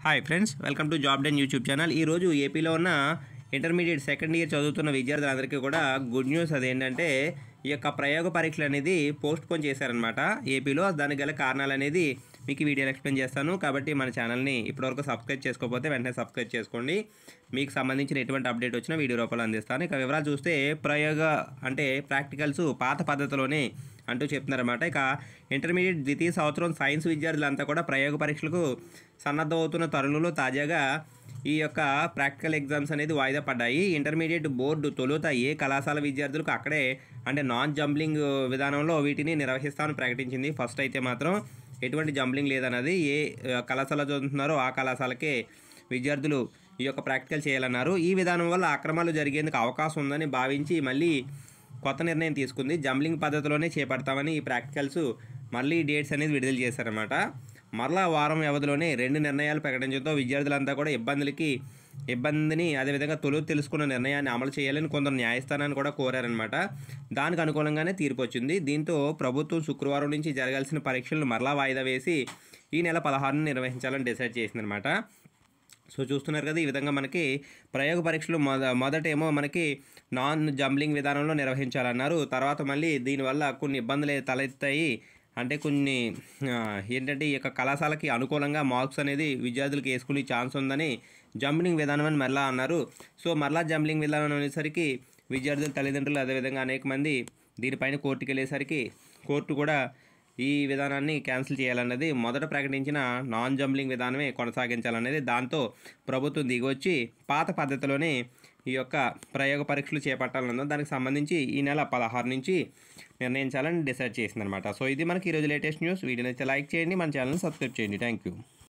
hi friends welcome to job den YouTube channel ఈరోజు ఏపీలో ఉన్న ఇంటర్మీడియట్ సెకండ్ ఇయర్ చదువుతున్న విద్యార్థులందరికీ కూడా గుడ్ న్యూస్ అదేంటంటే ఈ యొక్క ప్రయోగ పరీక్షలు అనేది పోస్ట్ పోన్ చేశారనమాట ఏపీలో దానికి గల కారణాలు అనేది మీకు ఈ వీడియోలో ఎక్స్ప్లెయిన్ చేస్తాను కాబట్టి మన ఛానల్ని ఇప్పటివరకు సబ్స్క్రైబ్ చేసుకోకపోతే వెంటనే సబ్స్క్రైబ్ చేసుకోండి మీకు సంబంధించిన ఎటువంటి అప్డేట్ వచ్చినా వీడియో రూపంలో అందిస్తాను ఇక వివరాలు చూస్తే ప్రయోగ అంటే ప్రాక్టికల్స్ పాత పద్ధతిలోనే అంటూ చెప్తున్నారన్నమాట ఇక ఇంటర్మీడియట్ ద్వితీయ సంవత్సరం సైన్స్ విద్యార్థులంతా కూడా ప్రయోగ పరీక్షలకు సన్నద్ధమవుతున్న తరుణంలో తాజాగా ఈ యొక్క ప్రాక్టికల్ ఎగ్జామ్స్ అనేది వాయిదా పడ్డాయి ఇంటర్మీడియట్ బోర్డు తొలుత ఏ కళాశాల విద్యార్థులకు అక్కడే అంటే నాన్ జంబ్లింగ్ విధానంలో వీటిని నిర్వహిస్తామని ప్రకటించింది ఫస్ట్ అయితే మాత్రం ఎటువంటి జంబ్లింగ్ లేదన్నది ఏ ఆ, కళాశాల చదువుతున్నారో ఆ కళాశాలకే విద్యార్థులు ఈ యొక్క ప్రాక్టికల్ చేయాలన్నారు ఈ విధానం వల్ల అక్రమాలు జరిగేందుకు అవకాశం ఉందని భావించి మళ్ళీ కొత్త నిర్ణయం తీసుకుంది జంబ్లింగ్ పద్ధతిలోనే చేపడతామని ఈ ప్రాక్టికల్స్ మళ్ళీ డేట్స్ అనేది విడుదల చేశారన్నమాట మరలా వారం వ్యవధిలోనే రెండు నిర్ణయాలు ప్రకటించడంతో విద్యార్థులంతా కూడా ఇబ్బందులకి ఇబ్బందిని అదేవిధంగా తొలుత తెలుసుకున్న నిర్ణయాన్ని అమలు చేయాలని కొందరు న్యాయస్థానాన్ని కూడా కోరారనమాట దానికి అనుకూలంగానే తీర్పు వచ్చింది దీంతో ప్రభుత్వం శుక్రవారం నుంచి జరగాల్సిన పరీక్షలను మరలా వాయిదా వేసి ఈ నెల పదహారున నిర్వహించాలని డిసైడ్ చేసిందనమాట సో చూస్తున్నారు కదా ఈ విధంగా మనకి ప్రయోగ పరీక్షలు మొద మొదటేమో మనకి నాన్ జంబ్లింగ్ విధానంలో నిర్వహించాలన్నారు తర్వాత మళ్ళీ దీనివల్ల కొన్ని ఇబ్బందులు తలెత్తాయి అంటే కొన్ని ఆ, ఏంటంటే ఈ యొక్క కళాశాలకి అనుకూలంగా మార్క్స్ అనేది విద్యార్థులకు వేసుకునే ఛాన్స్ ఉందని జంబ్లింగ్ విధానం అని మరలా అన్నారు సో మరలా జంబ్లింగ్ విధానం అనేసరికి విద్యార్థుల తల్లిదండ్రులు అదేవిధంగా అనేక మంది దీనిపైన కోర్టుకి వెళ్ళేసరికి కోర్టు కూడా ఈ విధానాన్ని క్యాన్సిల్ చేయాలన్నది మొదట ప్రకటించిన నాన్ జంబ్లింగ్ విధానమే కొనసాగించాలన్నది దాంతో ప్రభుత్వం దిగొచ్చి పాత పద్ధతిలోనే ఈ యొక్క ప్రయోగ పరీక్షలు చేపట్టాలన్నది దానికి సంబంధించి ఈ నెల పదహారు నుంచి నిర్ణయించాలని డిసైడ్ చేసిందనమాట సో ఇది మనకి ఈరోజు లేటెస్ట్ న్యూస్ వీడియో నచ్చితే లైక్ చేయండి మన ఛానల్ని సబ్స్క్రైబ్ చేయండి థ్యాంక్ యూ